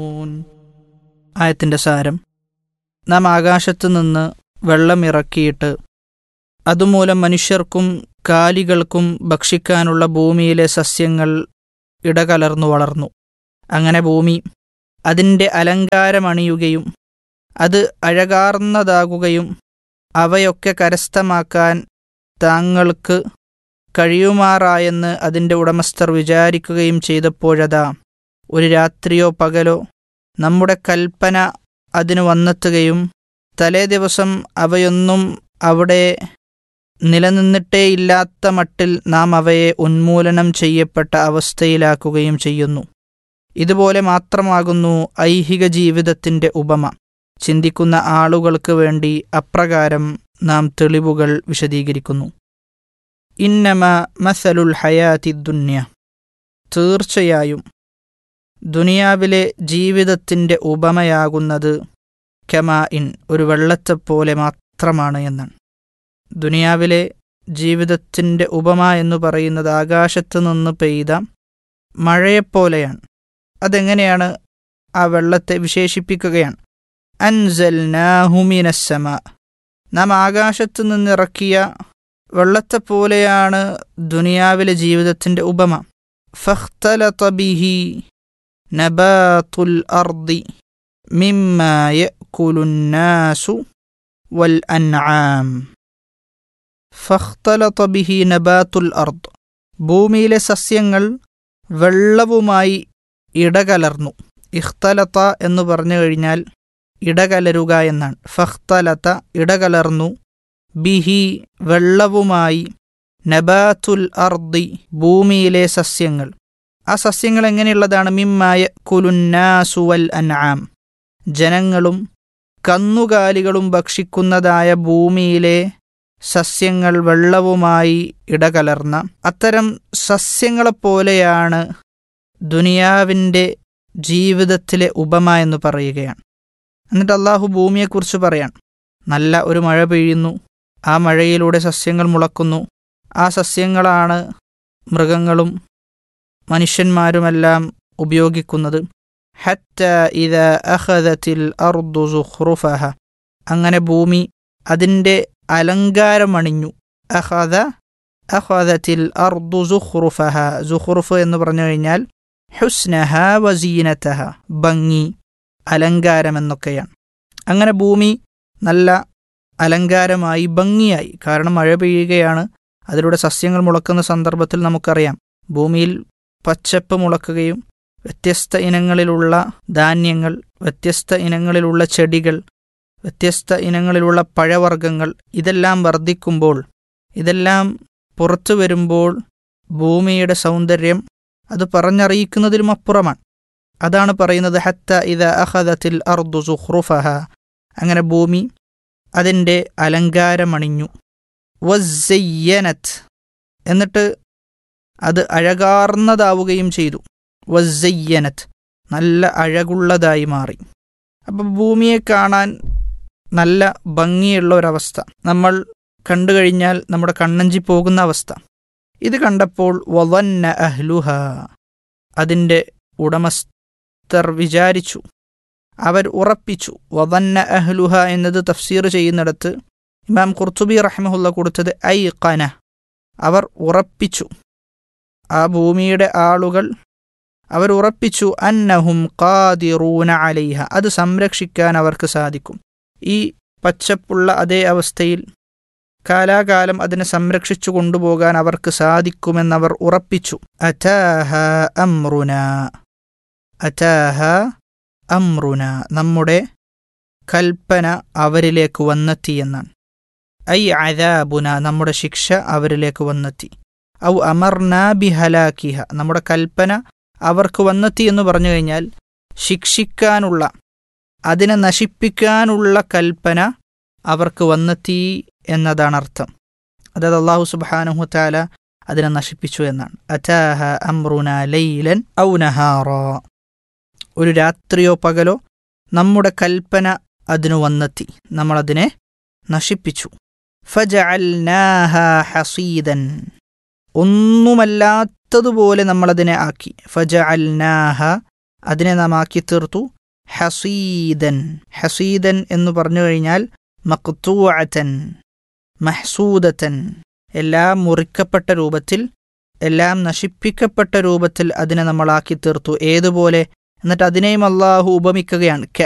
ആയത്തിൻ്റെ സാരം നാം ആകാശത്തു നിന്ന് വെള്ളമിറക്കിയിട്ട് അതുമൂലം മനുഷ്യർക്കും കാലികൾക്കും ഭക്ഷിക്കാനുള്ള ഭൂമിയിലെ സസ്യങ്ങൾ ഇടകലർന്നു വളർന്നു അങ്ങനെ ഭൂമി അതിൻ്റെ അലങ്കാരമണിയുകയും അത് അഴകാർന്നതാകുകയും അവയൊക്കെ കരസ്ഥമാക്കാൻ താങ്കൾക്ക് കഴിയുമാറായെന്ന് അതിൻ്റെ ഉടമസ്ഥർ വിചാരിക്കുകയും ചെയ്തപ്പോഴതാ ഒരു രാത്രിയോ പകലോ നമ്മുടെ കൽപ്പന അതിന് വന്നെത്തുകയും തലേ ദിവസം അവയൊന്നും അവിടെ നിലനിന്നിട്ടേയില്ലാത്ത മട്ടിൽ നാം അവയെ ഉന്മൂലനം ചെയ്യപ്പെട്ട അവസ്ഥയിലാക്കുകയും ചെയ്യുന്നു ഇതുപോലെ മാത്രമാകുന്നു ഐഹിക ജീവിതത്തിൻ്റെ ഉപമ ചിന്തിക്കുന്ന ആളുകൾക്ക് വേണ്ടി അപ്രകാരം നാം തെളിവുകൾ വിശദീകരിക്കുന്നു ഇന്നമ മസലുൽ ഹയാതി ദുന്യ തീർച്ചയായും ദുനിയാവിലെ ജീവിതത്തിൻ്റെ ഉപമയാകുന്നത് കമാ ഇൻ ഒരു വെള്ളത്തെപ്പോലെ മാത്രമാണ് എന്നാണ് ദുനിയാവിലെ ജീവിതത്തിൻ്റെ ഉപമ എന്ന് പറയുന്നത് ആകാശത്ത് നിന്ന് പെയ്ത മഴയെപ്പോലെയാണ് അതെങ്ങനെയാണ് ആ വെള്ളത്തെ വിശേഷിപ്പിക്കുകയാണ് അൻസൽനാഹുമിനസ്സമ നാം ആകാശത്ത് നിന്നിറക്കിയ വെള്ളത്തെപ്പോലെയാണ് ദുനിയാവിലെ ജീവിതത്തിൻ്റെ ഉപമ ഫഖ്തലത ബിഹി നബാത്തുൽ അർദി മിമ്മ യഅ്കുലുന്നാസു വൽ അൻആം ഫഖ്തലത ബിഹി നബാത്തുൽ അർദ് ഭൂമിയിലെ സസ്യങ്ങൾ വെള്ളവുമായി ഇടകലർന്നു ഇഖ്തലത്ത എന്ന് പറഞ്ഞു കഴിഞ്ഞാൽ ഇടകലരുക എന്നാണ് ഫഖ്തലത്ത ഇടകലർന്നു ബിഹി വെള്ളവുമായി നബാത്തുൽ അർദി ഭൂമിയിലെ സസ്യങ്ങൾ ആ സസ്യങ്ങൾ എങ്ങനെയുള്ളതാണ് മിമ്മായ കുലുന്നാസുവൽ അൻആം ജനങ്ങളും കന്നുകാലികളും ഭക്ഷിക്കുന്നതായ ഭൂമിയിലെ സസ്യങ്ങൾ വെള്ളവുമായി ഇടകലർന്ന അത്തരം സസ്യങ്ങളെപ്പോലെയാണ് ദുനിയാവിൻ്റെ ജീവിതത്തിലെ ഉപമ എന്ന് പറയുകയാണ് എന്നിട്ട് അള്ളാഹു ഭൂമിയെക്കുറിച്ച് പറയാൻ നല്ല ഒരു മഴ പെയ്യുന്നു ആ മഴയിലൂടെ സസ്യങ്ങൾ മുളക്കുന്നു ആ സസ്യങ്ങളാണ് മൃഗങ്ങളും മനുഷ്യന്മാരുമെല്ലാം ഉപയോഗിക്കുന്നത് ഹറ്റ ഇത അഹദത്തിൽ അർദു സുഹ്റുഫഹ അങ്ങനെ ഭൂമി അതിൻ്റെ അലങ്കാരമണിഞ്ഞു അഹദ അഹദത്തിൽ അർദു സുഹ്റുഫഹ സുഹ്റുഫ് എന്ന് പറഞ്ഞു കഴിഞ്ഞാൽ ഹുസ്നഹ വസീനത്തഹ ഭംഗി അലങ്കാരം എന്നൊക്കെയാണ് അങ്ങനെ ഭൂമി നല്ല അലങ്കാരമായി ഭംഗിയായി കാരണം മഴ പെയ്യുകയാണ് അതിലൂടെ സസ്യങ്ങൾ മുളക്കുന്ന സന്ദർഭത്തിൽ നമുക്കറിയാം ഭൂമിയിൽ പച്ചപ്പ് മുളക്കുകയും വ്യത്യസ്ത ഇനങ്ങളിലുള്ള ധാന്യങ്ങൾ വ്യത്യസ്ത ഇനങ്ങളിലുള്ള ചെടികൾ വ്യത്യസ്ത ഇനങ്ങളിലുള്ള പഴവർഗ്ഗങ്ങൾ ഇതെല്ലാം വർദ്ധിക്കുമ്പോൾ ഇതെല്ലാം പുറത്തു വരുമ്പോൾ ഭൂമിയുടെ സൗന്ദര്യം അത് പറഞ്ഞറിയിക്കുന്നതിലും അപ്പുറമാണ് അതാണ് പറയുന്നത് ഹത്ത ഇത അഹദത്തിൽ അർദു സുഹ്റുഫഹ അങ്ങനെ ഭൂമി അതിൻ്റെ അലങ്കാരമണിഞ്ഞു വസ്സയ്യനത്ത് എന്നിട്ട് അത് അഴകാർന്നതാവുകയും ചെയ്തു വസ്സയ്യനത്ത് നല്ല അഴകുള്ളതായി മാറി അപ്പം ഭൂമിയെ കാണാൻ നല്ല ഭംഗിയുള്ള ഒരവസ്ഥ നമ്മൾ കണ്ടു കഴിഞ്ഞാൽ നമ്മുടെ കണ്ണഞ്ചി പോകുന്ന അവസ്ഥ ഇത് കണ്ടപ്പോൾ വവന്ന അഹ്ലുഹ അതിൻ്റെ ഉടമസ്ഥർ വിചാരിച്ചു അവർ ഉറപ്പിച്ചു വവന്ന അഹ്ലുഹ എന്നത് തഫ്സീർ ചെയ്യുന്നിടത്ത് ഇമാം ഖുർത്തുബി റഹ്മഹുല്ല കൊടുത്തത് ഐ ഖന അവർ ഉറപ്പിച്ചു ആ ഭൂമിയുടെ ആളുകൾ അവർ ഉറപ്പിച്ചു അന്നഹും ഖാദിറൂന അലൈഹ അത് സംരക്ഷിക്കാൻ അവർക്ക് സാധിക്കും ഈ പച്ചപ്പുള്ള അതേ അവസ്ഥയിൽ കാലാകാലം അതിനെ സംരക്ഷിച്ചു കൊണ്ടുപോകാൻ അവർക്ക് സാധിക്കുമെന്നവർ ഉറപ്പിച്ചു അറ്റാഹ അമ്രുന അറ്റാഹ അമ്രുന നമ്മുടെ കൽപ്പന അവരിലേക്ക് വന്നെത്തിയെന്നാണ് ഐ അദാബുന നമ്മുടെ ശിക്ഷ അവരിലേക്ക് വന്നെത്തി ഔ അമർന ബിഹലാക്കിഹ നമ്മുടെ കൽപ്പന അവർക്ക് വന്നെത്തി എന്ന് പറഞ്ഞു കഴിഞ്ഞാൽ ശിക്ഷിക്കാനുള്ള അതിനെ നശിപ്പിക്കാനുള്ള കൽപ്പന അവർക്ക് വന്നെത്തി എന്നതാണ് അർത്ഥം അതായത് അള്ളാഹു സുബാനുഹു താല അതിനെ നശിപ്പിച്ചു എന്നാണ് അറ്റാഹ അമ്രുന ലൈലൻ ഔ നഹാറ ഒരു രാത്രിയോ പകലോ നമ്മുടെ കൽപ്പന അതിനു വന്നെത്തി നമ്മളതിനെ നശിപ്പിച്ചു ഫജഅൽനാഹ ഹസീദൻ ഒന്നുമല്ലാത്തതുപോലെ നമ്മളതിനെ ആക്കി ഫജഅൽനാഹ അതിനെ നാം ആക്കി തീർത്തു ഹസീദൻ ഹസീദൻ എന്ന് പറഞ്ഞു കഴിഞ്ഞാൽ മക്തൂഅത്തൻ മഹ്സൂദത്തൻ എല്ലാം മുറിക്കപ്പെട്ട രൂപത്തിൽ എല്ലാം നശിപ്പിക്കപ്പെട്ട രൂപത്തിൽ അതിനെ നമ്മളാക്കി തീർത്തു ഏതുപോലെ എന്നിട്ട് അതിനെയും അള്ളാഹു ഉപമിക്കുകയാണ്